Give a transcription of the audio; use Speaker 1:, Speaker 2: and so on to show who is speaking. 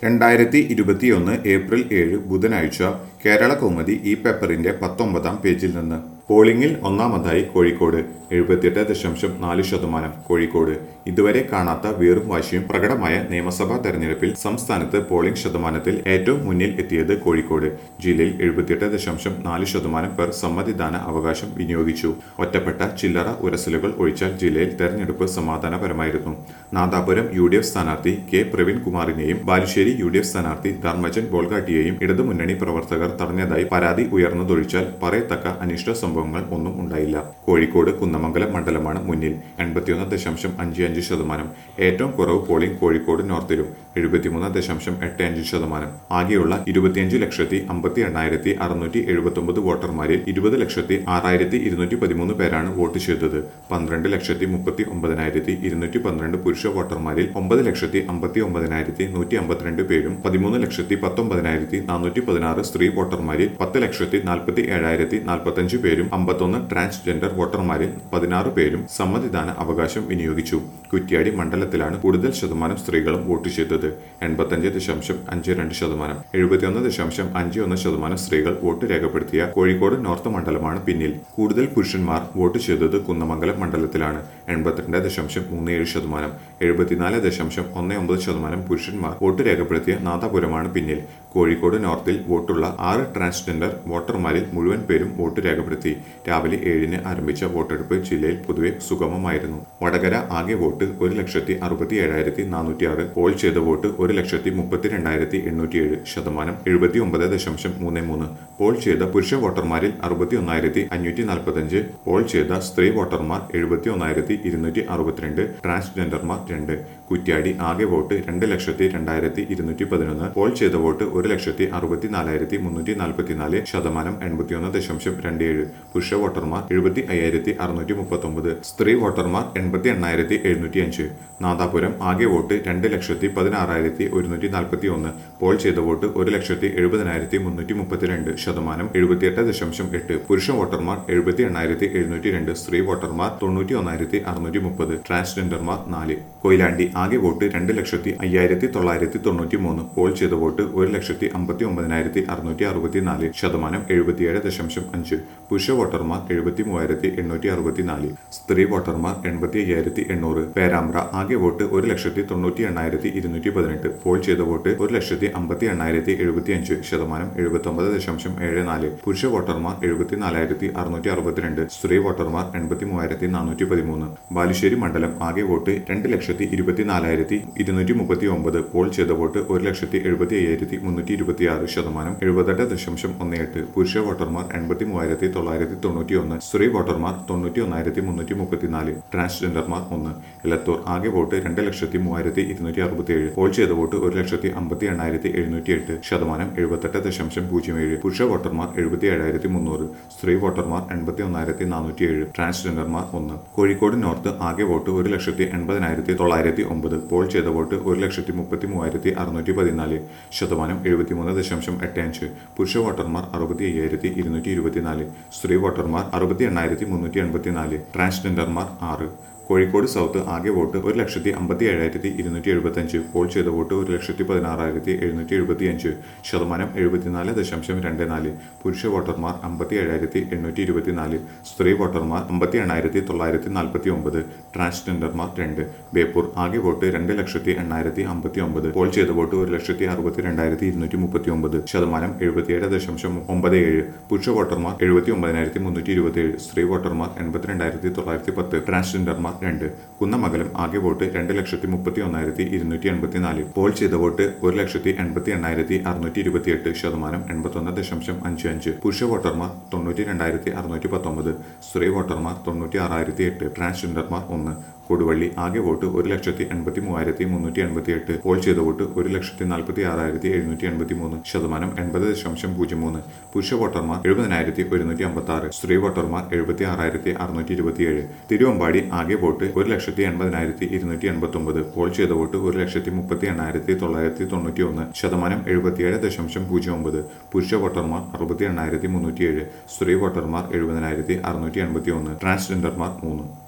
Speaker 1: രണ്ടായിരത്തി ഇരുപത്തിയൊന്ന് ഏപ്രിൽ ഏഴ് ബുധനാഴ്ച കേരള കൗമുദി ഈ പേപ്പറിന്റെ പത്തൊമ്പതാം പേജിൽ നിന്ന് പോളിംഗിൽ ഒന്നാമതായി കോഴിക്കോട് എഴുപത്തിയെട്ട് ദശാംശം നാല് ശതമാനം കോഴിക്കോട് ഇതുവരെ കാണാത്ത വീറും വാശിയും പ്രകടമായ നിയമസഭാ തെരഞ്ഞെടുപ്പിൽ സംസ്ഥാനത്ത് പോളിംഗ് ശതമാനത്തിൽ ഏറ്റവും മുന്നിൽ എത്തിയത് കോഴിക്കോട് ജില്ലയിൽ എഴുപത്തിയെട്ട് ദശാംശം നാല് ശതമാനം പേർ സമ്മതിദാന അവകാശം വിനിയോഗിച്ചു ഒറ്റപ്പെട്ട ചില്ലറ ഉരസലുകൾ ഒഴിച്ചാൽ ജില്ലയിൽ തെരഞ്ഞെടുപ്പ് സമാധാനപരമായിരുന്നു നാദാപുരം യു ഡി എഫ് സ്ഥാനാർത്ഥി കെ പ്രവീൺ കുമാറിനെയും ബാലുശ്ശേരി യു ഡി എഫ് സ്ഥാനാർത്ഥി ധർമ്മജൻ ബോൾഗാട്ടിയെയും ഇടതുമുന്നണി പ്രവർത്തകർ തടഞ്ഞതായി പരാതി ഉയർന്നതൊഴിച്ചാൽ പറയത്തക്ക അനിഷ്ട സംഭവങ്ങൾ ഒന്നും ഉണ്ടായില്ല കോഴിക്കോട് കുന്നമംഗലം മണ്ഡലമാണ് മുന്നിൽ എൺപത്തിയൊന്ന് ദശാംശം അഞ്ച് അഞ്ച് ശതമാനം ഏറ്റവും കുറവ് പോളിംഗ് കോഴിക്കോട് നോർത്തിലും എഴുപത്തിമൂന്ന് ദശാംശം എട്ട് അഞ്ച് ശതമാനം ആകെയുള്ള ഇരുപത്തിയഞ്ച് ലക്ഷത്തി അമ്പത്തി എണ്ണായിരത്തി അറുന്നൂറ്റി എഴുപത്തി ഒമ്പത് വോട്ടർമാരിൽ ഇരുപത് ലക്ഷത്തി ആറായിരത്തി ഇരുന്നൂറ്റി പതിമൂന്ന് പേരാണ് വോട്ട് ചെയ്തത് പന്ത്രണ്ട് ലക്ഷത്തി മുപ്പത്തി ഒമ്പതിനായിരത്തി ഇരുന്നൂറ്റി പന്ത്രണ്ട് പുരുഷ വോട്ടർമാരിൽ ഒമ്പത് ലക്ഷത്തി അമ്പത്തി ഒമ്പതിനായിരത്തി നൂറ്റി അമ്പത്തിരണ്ട് പേരും പതിമൂന്ന് ലക്ഷത്തി പത്തൊമ്പതിനായിരത്തി നാനൂറ്റി പതിനാറ് സ്ത്രീ വോട്ടർമാരിൽ പത്ത് ലക്ഷത്തി നാൽപ്പത്തി ഏഴായിരത്തി നാൽപ്പത്തഞ്ച് പേരും അമ്പത്തൊന്ന് ട്രാൻസ്ജെൻഡർ വോട്ടർമാരിൽ പതിനാറ് പേരും സമ്മതിദാന അവകാശം വിനിയോഗിച്ചു കുറ്റ്യാടി മണ്ഡലത്തിലാണ് കൂടുതൽ ശതമാനം സ്ത്രീകളും വോട്ട് ചെയ്തത് എൺപത്തഞ്ച് ദശാംശം അഞ്ച് രണ്ട് ശതമാനം എഴുപത്തിയൊന്ന് ദശാംശം അഞ്ച് ഒന്ന് ശതമാനം സ്ത്രീകൾ വോട്ട് രേഖപ്പെടുത്തിയ കോഴിക്കോട് നോർത്ത് മണ്ഡലമാണ് പിന്നിൽ കൂടുതൽ പുരുഷന്മാർ വോട്ട് ചെയ്തത് കുന്നമംഗലം മണ്ഡലത്തിലാണ് എൺപത്തിരണ്ട് ദശാംശം മൂന്ന് ഏഴ് ശതമാനം എഴുപത്തിനാല് ദശാംശം ഒന്ന് ഒമ്പത് ശതമാനം പുരുഷന്മാർ വോട്ട് രേഖപ്പെടുത്തിയ നാദാപുരമാണ് പിന്നിൽ കോഴിക്കോട് നോർത്തിൽ വോട്ടുള്ള ആറ് ട്രാൻസ്ജെൻഡർ വോട്ടർമാരിൽ മുഴുവൻ പേരും വോട്ട് രേഖപ്പെടുത്തി രാവിലെ ഏഴിന് ആരംഭിച്ച വോട്ടെടുപ്പ് ജില്ലയിൽ പൊതുവെ സുഗമമായിരുന്നു വടകര ആകെ വോട്ട് ഒരു ലക്ഷത്തി അറുപത്തി ഏഴായിരത്തി നാനൂറ്റി ആറ് പോൾ ചെയ്ത വോട്ട് ഒരു ലക്ഷത്തി മുപ്പത്തി രണ്ടായിരത്തി എണ്ണൂറ്റി ഏഴ് ശതമാനം എഴുപത്തി ഒമ്പത് ദശാംശം മൂന്ന് മൂന്ന് പോൾ ചെയ്ത പുരുഷ വോട്ടർമാരിൽ അറുപത്തി ഒന്നായിരത്തി അഞ്ഞൂറ്റി നാൽപ്പത്തഞ്ച് പോൾ ചെയ്ത സ്ത്രീ വോട്ടർമാർ എഴുപത്തി ഒന്നായിരത്തി ഇരുന്നൂറ്റി അറുപത്തിരണ്ട് ട്രാൻസ്ജെൻഡർമാർ രണ്ട് കുറ്റ്യാടി ആകെ വോട്ട് രണ്ട് ലക്ഷത്തി രണ്ടായിരത്തി ഇരുന്നൂറ്റി പതിനൊന്ന് പോൾ ചെയ്ത വോട്ട് ഒരു ലക്ഷത്തി അറുപത്തി നാലായിരത്തി മുന്നൂറ്റി നാൽപ്പത്തിനാല് ശതമാനം എൺപത്തിയൊന്ന് ദശാംശം രണ്ട് ഏഴ് പുരുഷ വോട്ടർമാർ എഴുപത്തി അയ്യായിരത്തി അറുന്നൂറ്റി മുപ്പത്തൊമ്പത് സ്ത്രീ വോട്ടർമാർ എൺപത്തി എണ്ണായിരത്തി എഴുന്നൂറ്റി അഞ്ച് നാദാപുരം ആകെ വോട്ട് രണ്ട് ലക്ഷത്തി പതിനാറായിരത്തി ഒരുന്നൂറ്റി നാൽപ്പത്തി ഒന്ന് പോൾ ചെയ്ത വോട്ട് ഒരു ലക്ഷത്തി എഴുപതിനായിരത്തി മുന്നൂറ്റി മുപ്പത്തിരണ്ട് ശതമാനം എഴുപത്തിയെട്ട് ദശാംശം എട്ട് പുരുഷ വോട്ടർമാർ എഴുപത്തി എണ്ണായിരത്തി എഴുന്നൂറ്റി രണ്ട് സ്ത്രീ വോട്ടർമാർ തൊണ്ണൂറ്റി ഒന്നായിരത്തി അറുന്നൂറ്റി മുപ്പത് ട്രാൻസ്ജെൻഡർമാർ നാല് കൊയിലാണ്ടി ആകെ വോട്ട് രണ്ട് ലക്ഷത്തി അയ്യായിരത്തി തൊള്ളായിരത്തി തൊണ്ണൂറ്റി മൂന്ന് പോൾ ചെയ്ത വോട്ട് ഒരു ലക്ഷത്തി അമ്പത്തി ഒമ്പതിനായിരത്തി അറുന്നൂറ്റി അറുപത്തി നാല് ശതമാനം എഴുപത്തിയേഴ് ദശാംശം അഞ്ച് പുരുഷ വോട്ടർമാർ എഴുപത്തി മൂവായിരത്തി എണ്ണൂറ്റി അറുപത്തിനാല് സ്ത്രീ വോട്ടർമാർ എൺപത്തി അയ്യായിരത്തി എണ്ണൂറ് പേരാമ്പ്ര ആകെ വോട്ട് ഒരു ലക്ഷത്തി തൊണ്ണൂറ്റി എണ്ണായിരത്തി ഇരുന്നൂറ്റി പതിനെട്ട് പോൾ ചെയ്ത വോട്ട് ഒരു ലക്ഷത്തി അമ്പത്തി എണ്ണായിരത്തി എഴുപത്തി അഞ്ച് ശതമാനം എഴുപത്തി ഒമ്പത് ദശാംശം ഏഴ് നാല് പുരുഷ വോട്ടർമാർ എഴുപത്തി നാലായിരത്തി അറുന്നൂറ്റി അറുപത്തിരണ്ട് സ്ത്രീ വോട്ടർമാർ എൺപത്തി മൂവായിരത്തി നാനൂറ്റി പതിമൂന്ന് ബാലുശ്ശേരി മണ്ഡലം ആകെ വോട്ട് രണ്ട് ലക്ഷത്തി ഇരുപത്തിനാലായിരത്തി ഇരുന്നൂറ്റി മുപ്പത്തി ഒമ്പത് പോൾ ചെയ്ത വോട്ട് ഒരു ലക്ഷത്തി എഴുപത്തി അയ്യായിരത്തി മുന്നൂറ്റി ഇരുപത്തി ആറ് ശതമാനം എഴുപത്തെട്ട് ദശാംശം ഒന്ന് എട്ട് പുരുഷ വോട്ടർമാർ എൺപത്തി മൂവായിരത്തി തൊള്ളായിരത്തി തൊണ്ണൂറ്റി ഒന്ന് സ്ത്രീ വോട്ടർമാർ തൊണ്ണൂറ്റി ഒന്നായിരത്തി മുന്നൂറ്റി മുപ്പത്തിനാല് ട്രാൻസ്ജെൻഡർമാർ ഒന്ന് എലത്തൂർ ആകെ വോട്ട് രണ്ട് ലക്ഷത്തി മൂവായിരത്തി ഇരുന്നൂറ്റി അറുപത്തി ഏഴ് പോൾ ചെയ്ത വോട്ട് ഒരു ലക്ഷത്തി അമ്പത്തി എണ്ണായിരത്തി എഴുന്നൂറ്റി എട്ട് ശതമാനം എഴുപത്തെട്ട് ദശാംശം പൂജ്യം ഏഴ് പുരുഷ വോട്ടർമാർ എഴുപത്തി ഏഴായിരത്തി മുന്നൂറ് സ്ത്രീ വോട്ടർമാർ എൺപത്തി ഒന്നായിരത്തി നാനൂറ്റി ഏഴ് ട്രാൻസ്ജെൻഡർമാർ ഒന്ന് കോഴിക്കോട് നോർത്ത് ആകെ വോട്ട് ഒരു ലക്ഷത്തി എൺപതിനായിരത്തി തൊള്ളായിരത്തി ഒമ്പത് പോൾ ചെയ്ത വോട്ട് ഒരു ലക്ഷത്തി മുപ്പത്തി മൂവായിരത്തി അറുന്നൂറ്റി പതിനാല് ശതമാനം എഴുപത്തിമൂന്ന് ദശാംശം എട്ട് അഞ്ച് പുരുഷ വോട്ടർമാർ അറുപത്തി അയ്യായിരത്തി ഇരുന്നൂറ്റി ഇരുപത്തിനാല് സ്ത്രീ വോട്ടർമാർ അറുപത്തി എണ്ണായിരത്തി മുന്നൂറ്റി എൺപത്തിനാല് ട്രാൻസ്ജെൻഡർമാർ ആറ് കോഴിക്കോട് സൗത്ത് ആകെ വോട്ട് ഒരു ലക്ഷത്തി അമ്പത്തി ഏഴായിരത്തി ഇരുന്നൂറ്റി എഴുപത്തഞ്ച് പോൾ ചെയ്ത വോട്ട് ഒരു ലക്ഷത്തി പതിനാറായിരത്തി എഴുന്നൂറ്റി എഴുപത്തി അഞ്ച് ശതമാനം എഴുപത്തിനാല് ദശാംശം രണ്ട് നാല് പുരുഷ വോട്ടർമാർ അമ്പത്തി ഏഴായിരത്തി എണ്ണൂറ്റി ഇരുപത്തിനാല് സ്ത്രീ വോട്ടർമാർ അമ്പത്തി എണ്ണായിരത്തി തൊള്ളായിരത്തി നാൽപ്പത്തി ഒമ്പത് ട്രാൻസ്ജെൻഡർമാർ രണ്ട് ബേപ്പൂർ ആകെ വോട്ട് രണ്ട് ലക്ഷത്തി എണ്ണായിരത്തി അമ്പത്തി ഒമ്പത് പോൾ ചെയ്ത വോട്ട് ഒരു ലക്ഷത്തി അറുപത്തി രണ്ടായിരത്തി ഇരുന്നൂറ്റി മുപ്പത്തി ഒമ്പത് ശതമാനം എഴുപത്തിയേഴ് ദശാംശം ഒമ്പത് ഏഴ് പുരുഷ വോട്ടർമാർ എഴുപത്തി ഒമ്പതിനായിരത്തി മുന്നൂറ്റി ഇരുപത്തി ഏഴ് സ്ത്രീ വോട്ടർമാർ എൺപത്തിരണ്ടായിരത്തി തൊള്ളായിരത്തി പത്ത് ട്രാൻസ്ജെൻഡർമാർ രണ്ട് കുന്നമംഗലം ആകെ വോട്ട് രണ്ട് ലക്ഷത്തി മുപ്പത്തി ഒന്നായിരത്തി ഇരുന്നൂറ്റി എൺപത്തിനാല് പോൾ ചെയ്ത വോട്ട് ഒരു ലക്ഷത്തി എൺപത്തി എണ്ണായിരത്തി അറുന്നൂറ്റി ഇരുപത്തിയെട്ട് ശതമാനം എൺപത്തൊന്ന് ദശാംശം അഞ്ച് അഞ്ച് പുരുഷ വോട്ടർമാർ തൊണ്ണൂറ്റി രണ്ടായിരത്തി അറുന്നൂറ്റി പത്തൊമ്പത് സ്ത്രീ വോട്ടർമാർ തൊണ്ണൂറ്റി ആറായിരത്തി എട്ട് ട്രാൻസ്ജെൻഡർമാർ ഒന്ന് കൊടുവള്ളി ആകെ വോട്ട് ഒരു ലക്ഷത്തി എൺപത്തി മൂവായിരത്തി മുന്നൂറ്റി എൺപത്തി എട്ട് പോൾ ചെയ്ത വോട്ട് ഒരു ലക്ഷത്തി നാൽപ്പത്തി ആറായിരത്തി എഴുന്നൂറ്റി എൺപത്തി മൂന്ന് ശതമാനം എൺപത് ദശാംശം പൂജ്യം മൂന്ന് പുരുഷ വോട്ടർമാർ എഴുപതിനായിരത്തി ഒരുന്നൂറ്റി അമ്പത്തി ആറ് സ്ത്രീ വോട്ടർമാർ എഴുപത്തി ആറായിരത്തി അറുന്നൂറ്റി ഇരുപത്തിയേഴ് തിരുവമ്പാടി ആകെ വോട്ട് ഒരു ലക്ഷത്തി എൺപതിനായിരത്തി ഇരുന്നൂറ്റി എൺപത്തി ഒമ്പത് പോൾ ചെയ്ത വോട്ട് ഒരു ലക്ഷത്തി മുപ്പത്തി എണ്ണായിരത്തി തൊള്ളായിരത്തി തൊണ്ണൂറ്റി ഒന്ന് ശതമാനം എഴുപത്തിയേഴ് ദശാംശം പൂജ്യം ഒമ്പത് പുരുഷ വോട്ടർമാർ അറുപത്തി എണ്ണായിരത്തി മുന്നൂറ്റിയേഴ് സ്ത്രീ വോട്ടർമാർ എഴുപതിനായിരത്തി അറുന്നൂറ്റി എൺപത്തി ഒന്ന് ട്രാൻസ്ജെൻഡർമാർ മൂന്ന്